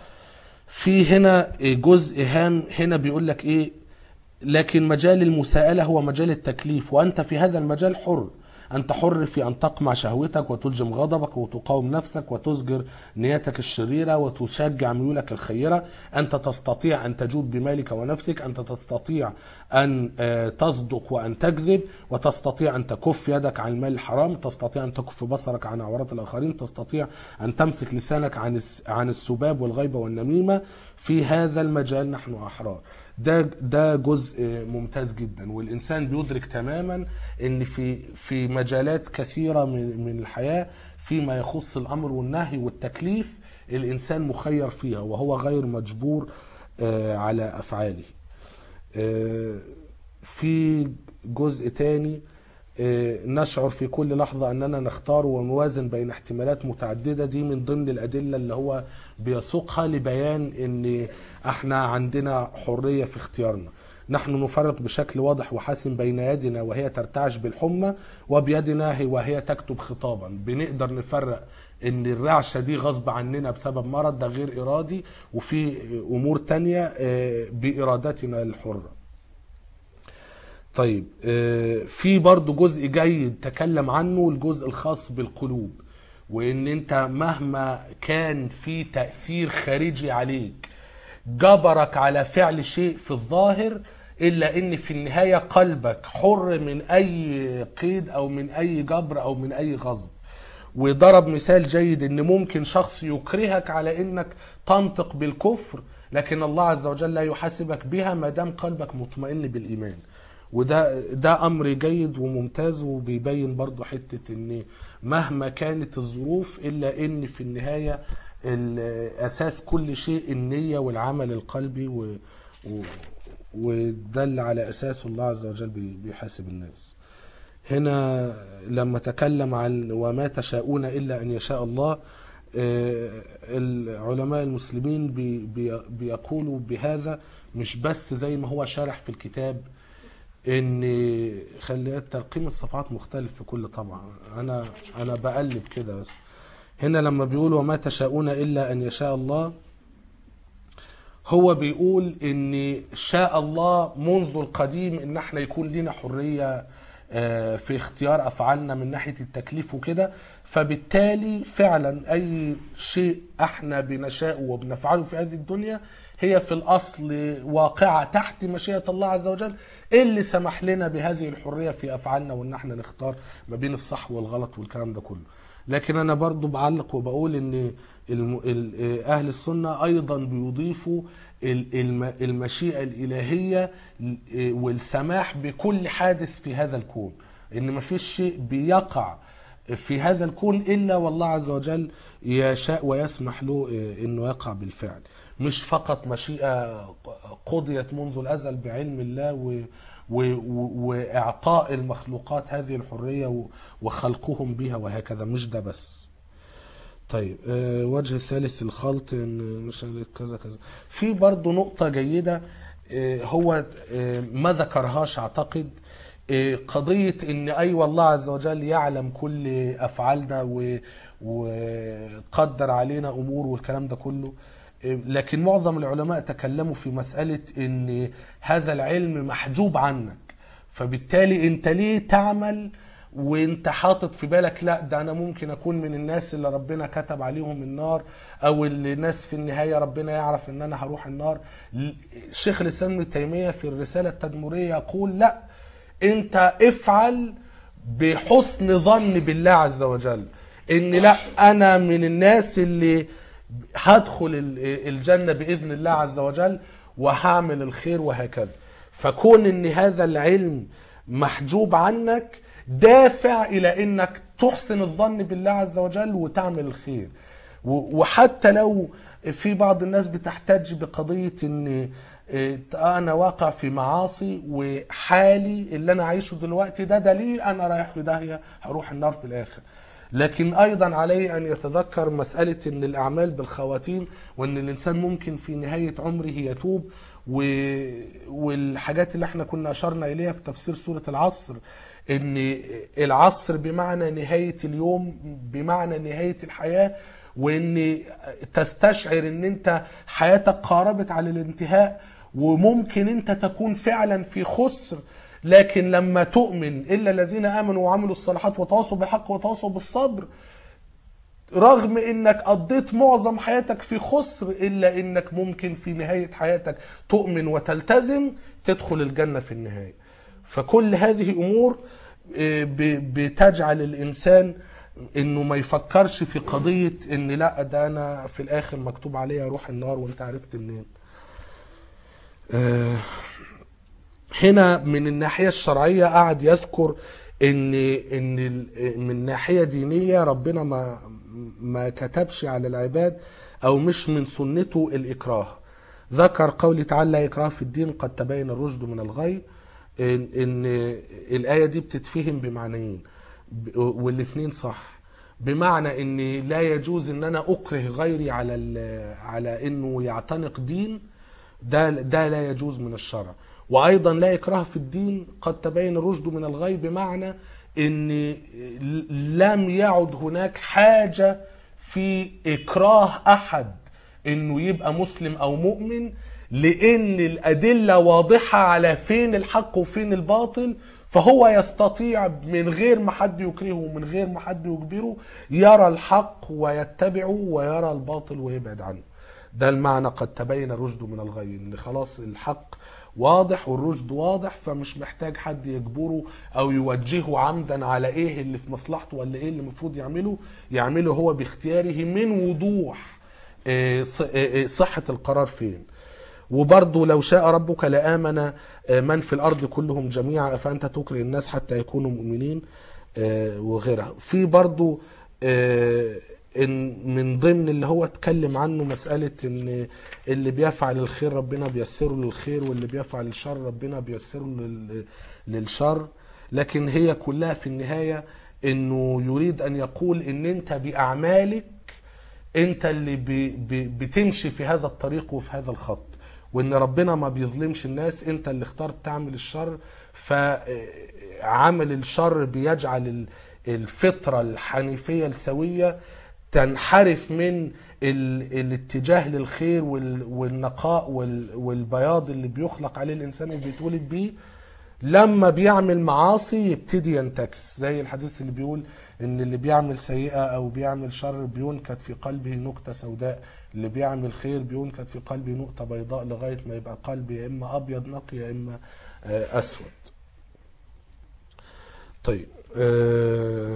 S1: في هنا جزء هام هنا بيقول لك ايه لكن مجال المساءلة هو مجال التكليف وأنت في هذا المجال حر أنت حر في أن تقمع شهوتك وتلجم غضبك وتقاوم نفسك وتزجر نيتك الشريرة وتشجع ميولك الخيرة أنت تستطيع أن تجود بمالك ونفسك أنت تستطيع أن آه، تصدق وأن تكذب وتستطيع أن تكف يدك عن المال الحرام تستطيع أن تكف بصرك عن عورات الآخرين تستطيع أن تمسك لسانك عن الس- عن السباب والغيبة والنميمة في هذا المجال نحن أحرار ده ده جزء ممتاز جدا والانسان بيدرك تماما ان في في مجالات كثيره من من الحياه فيما يخص الامر والنهي والتكليف الانسان مخير فيها وهو غير مجبور آه، على افعاله آه، في جزء تاني آه، نشعر في كل لحظة أننا نختار ونوازن بين احتمالات متعددة دي من ضمن الأدلة اللي هو بيسوقها لبيان أن احنا عندنا حرية في اختيارنا نحن نفرق بشكل واضح وحاسم بين يدنا وهي ترتعش بالحمى وبيدنا هي وهي تكتب خطابا بنقدر نفرق ان الرعشة دي غصب عننا بسبب مرض ده غير ارادي وفي امور تانية آه، بارادتنا الحرة طيب آه، في برضو جزء جيد تكلم عنه الجزء الخاص بالقلوب وان انت مهما كان في تأثير خارجي عليك جبرك على فعل شيء في الظاهر الا ان في النهايه قلبك حر من اي قيد او من اي جبر او من اي غصب وضرب مثال جيد ان ممكن شخص يكرهك على انك تنطق بالكفر لكن الله عز وجل لا يحاسبك بها ما دام قلبك مطمئن بالايمان وده ده امر جيد وممتاز وبيبين برضو حته ان مهما كانت الظروف الا ان في النهايه ال- اساس كل شيء النيه والعمل القلبي و و ودل على اساسه الله عز وجل بي- بيحاسب الناس هنا لما تكلم عن وما تشاءون الا ان يشاء الله آه، العلماء المسلمين بي بي بيقولوا بهذا مش بس زي ما هو شارح في الكتاب ان خلي ترقيم الصفحات مختلف في كل طبعه انا انا بقلب كده بس هنا لما بيقول وما تشاءون الا ان يشاء الله هو بيقول ان شاء الله منذ القديم ان احنا يكون لنا حريه آه، في اختيار افعالنا من ناحيه التكليف وكده فبالتالي فعلا اي شيء احنا بنشاءه وبنفعله في هذه الدنيا هي في الاصل واقعه تحت مشيئه الله عز وجل اللي سمح لنا بهذه الحريه في افعالنا وان احنا نختار ما بين الصح والغلط والكلام ده كله لكن انا برضو بعلق وبقول ان الم... ال- اهل السنه ايضا بيضيفوا ال- الم... المشيئه الالهيه والسماح بكل حادث في هذا الكون ان ما فيش شيء بيقع في هذا الكون الا والله عز وجل يشاء ويسمح له انه يقع بالفعل مش فقط مشيئه قضيت منذ الازل بعلم الله و... و... و... واعطاء المخلوقات هذه الحريه و... وخلقهم بها وهكذا مش ده بس طيب آه، وجه الثالث الخلط إن مش عارف كذا كذا في برضو نقطة جيدة آه، هو آه، ما ذكرهاش اعتقد آه، قضية ان ايوه الله عز وجل يعلم كل افعالنا و- وقدر علينا امور والكلام ده كله آه، لكن معظم العلماء تكلموا في مسألة ان هذا العلم محجوب عنك فبالتالي انت ليه تعمل وانت حاطط في بالك لا ده انا ممكن اكون من الناس اللي ربنا كتب عليهم النار او اللي ناس في النهايه ربنا يعرف ان انا هروح النار ل- شيخ الاسلام ابن تيميه في الرساله التدمريه يقول لا انت افعل بحسن ظن بالله عز وجل ان لا انا من الناس اللي هدخل ال- الجنه باذن الله عز وجل وهعمل الخير وهكذا فكون ان هذا العلم محجوب عنك دافع الى انك تحسن الظن بالله عز وجل وتعمل الخير و- وحتى لو في بعض الناس بتحتج بقضية ان إيه، انا واقع في معاصي وحالي اللي انا عايشه دلوقتي ده دليل انا رايح في داهية هروح النار في الاخر لكن ايضا عليه ان يتذكر مسألة ان الاعمال بالخواتيم وان الانسان ممكن في نهاية عمره يتوب و... والحاجات اللي احنا كنا اشرنا اليها في تفسير سورة العصر ان العصر بمعنى نهاية اليوم بمعنى نهاية الحياة وان تستشعر ان انت حياتك قاربت على الانتهاء وممكن انت تكون فعلا في خسر لكن لما تؤمن الا الذين امنوا وعملوا الصالحات وتواصوا بالحق وتواصوا بالصبر رغم انك قضيت معظم حياتك في خسر الا انك ممكن في نهاية حياتك تؤمن وتلتزم تدخل الجنة في النهاية فكل هذه امور آه، ب- بتجعل الانسان انه ما يفكرش في قضية ان لا ده انا في الاخر مكتوب عليا اروح النار وانت عرفت منين آه، هنا من الناحية الشرعية قعد يذكر ان ان ال- من ناحية دينية ربنا ما ما كتبش على العباد او مش من سنته الاكراه ذكر قوله تعالى لا اكراه في الدين قد تبين الرشد من الغي ان, إن الايه دي بتتفهم بمعنيين ب- والاثنين صح بمعنى ان لا يجوز ان انا اكره غيري على ال- على انه يعتنق دين ده ده لا يجوز من الشرع وايضا لا اكراه في الدين قد تبين الرشد من الغي بمعنى ان لم يعد هناك حاجه في اكراه احد انه يبقى مسلم او مؤمن لان الادله واضحه على فين الحق وفين الباطل فهو يستطيع من غير ما حد يكرهه ومن غير ما حد يجبره يرى الحق ويتبعه ويرى الباطل ويبعد عنه ده المعنى قد تبين الرشد من الغي ان خلاص الحق واضح والرشد واضح فمش محتاج حد يجبره او يوجهه عمدا على ايه اللي في مصلحته ولا ايه اللي المفروض يعمله يعمله هو باختياره من وضوح آه، ص- آه، آه، صحة القرار فين وبرضه لو شاء ربك لآمن آه، من في الأرض كلهم جميعا أفأنت تكره الناس حتى يكونوا مؤمنين آه، وغيرها في برضه آه، إن من ضمن اللي هو اتكلم عنه مسألة ان اللي بيفعل الخير ربنا بيسره للخير واللي بيفعل الشر ربنا بيسره لل- للشر لكن هي كلها في النهاية انه يريد ان يقول ان انت بأعمالك انت اللي بي بي بتمشي في هذا الطريق وفي هذا الخط وان ربنا ما بيظلمش الناس انت اللي اخترت تعمل الشر فعمل الشر بيجعل ال- الفطرة الحنيفية السوية تنحرف من ال- الاتجاه للخير وال- والنقاء وال- والبياض اللي بيخلق عليه الانسان وبيتولد بيه لما بيعمل معاصي يبتدي ينتكس زي الحديث اللي بيقول ان اللي بيعمل سيئة او بيعمل شر بينكت في قلبه نكتة سوداء اللي بيعمل خير بينكت في قلبه نقطة بيضاء لغاية ما يبقى قلبي يا اما ابيض نقي يا اما آه، اسود طيب آه،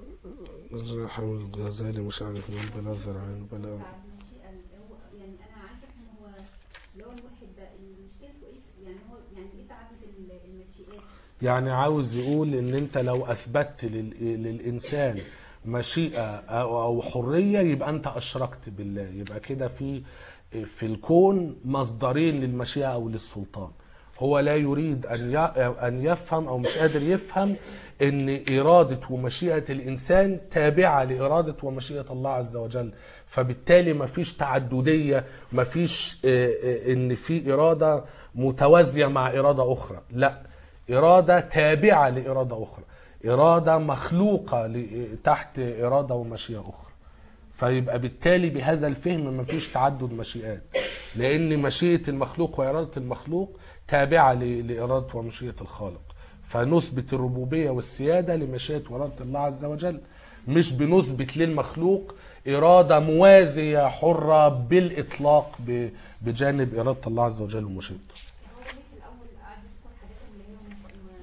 S1: حامل الغزالي مش عارف مين بلا زرعين بلا
S3: بتاع المشيئة اللي هو يعني أنا عايزة أفهم هو اللي هو الملحد ده مشكلته إيه؟ يعني هو يعني إيه تعدد ال- المشيئات؟
S1: يعني عاوز يقول ان انت لو اثبتت لل- للانسان مشيئه او أو حريه يبقى انت اشركت بالله يبقى كده في في الكون مصدرين للمشيئه او للسلطان هو لا يريد ان ي- ان يفهم او مش قادر يفهم ان اراده ومشيئه الانسان تابعه لاراده ومشيئه الله عز وجل فبالتالي مفيش تعدديه مفيش آه، آه، ان في اراده متوازيه مع اراده اخرى لا إرادة تابعة لإرادة أخرى إرادة مخلوقة ل- تحت إرادة ومشيئة أخرى فيبقى بالتالي بهذا الفهم مفيش تعدد مشيئات لأن مشيئة المخلوق وإرادة المخلوق تابعة ل- لإرادة ومشيئة الخالق فنثبت الربوبية والسيادة لمشيئة وإرادة الله عز وجل مش بنثبت للمخلوق إرادة موازية حرة بالإطلاق ب- بجانب إرادة الله عز وجل ومشيئته
S3: هو ليه في الأول قعد يذكر حاجات اللي هي مس- م-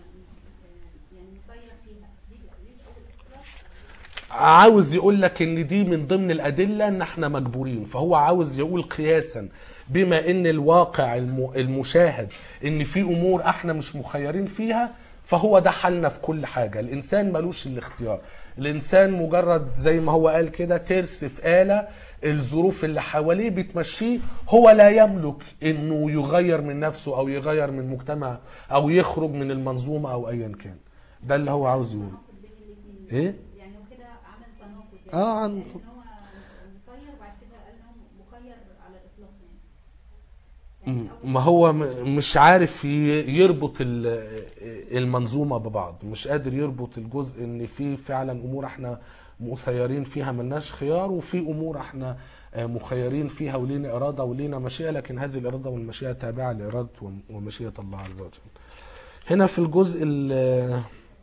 S3: م- يعني مسير فيها دي دي في أول اختلاف
S1: عاوز يقول لك ان دي من ضمن الادله ان احنا مجبورين فهو عاوز يقول قياسا بما ان الواقع الم- المشاهد ان في امور احنا مش مخيرين فيها فهو ده حالنا في كل حاجه الانسان ملوش الاختيار الانسان مجرد زي ما هو قال كده ترس في اله الظروف اللي حواليه بتمشيه هو لا يملك انه يغير من نفسه او يغير من مجتمع او يخرج من المنظومه او ايا كان ده اللي هو عاوز يقوله
S3: تناقض بين الاثنين
S1: ايه
S3: يعني هو كده عمل تناقض
S1: اه عن
S3: ان هو مسير وبعد كده قال ان هو مخير على الاطلاق يعني يعني الأول
S1: ما هو م- مش عارف ي- يربط ال- المنظومه ببعض مش قادر يربط الجزء ان في فعلا امور احنا مسيرين فيها ملناش خيار وفي امور احنا آه، مخيرين فيها ولينا اراده ولينا مشيئه لكن هذه الاراده والمشيئه تابعه لاراده وم- ومشيئه الله عز وجل. هنا في الجزء ال-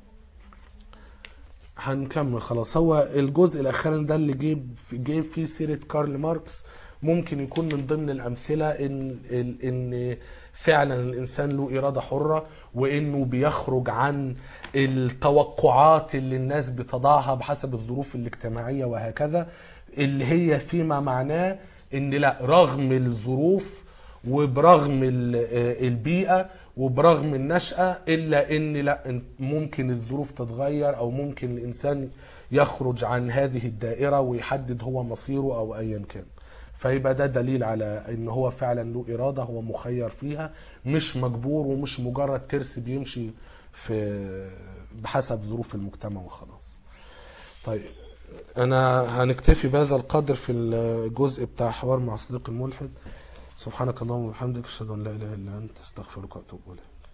S1: هنكمل خلاص هو الجزء الاخراني ده اللي جيب جيب فيه سيره كارل ماركس ممكن يكون من ضمن الامثله ان ال- ان فعلا الانسان له اراده حره وانه بيخرج عن التوقعات اللي الناس بتضعها بحسب الظروف الاجتماعيه وهكذا اللي هي فيما معناه ان لا رغم الظروف وبرغم ال- آه، البيئة وبرغم النشأة إلا إن لا إن- ممكن الظروف تتغير أو ممكن الإنسان يخرج عن هذه الدائرة ويحدد هو مصيره أو أيا كان فيبقى ده دليل على إن هو فعلا له إرادة هو مخير فيها مش مجبور ومش مجرد ترس بيمشي في بحسب ظروف المجتمع وخلاص طيب أنا هنكتفي بهذا القدر في الجزء بتاع حوار مع صديق الملحد سبحانك اللهم وبحمدك اشهد ان لا اله الا انت استغفرك واتوب اليك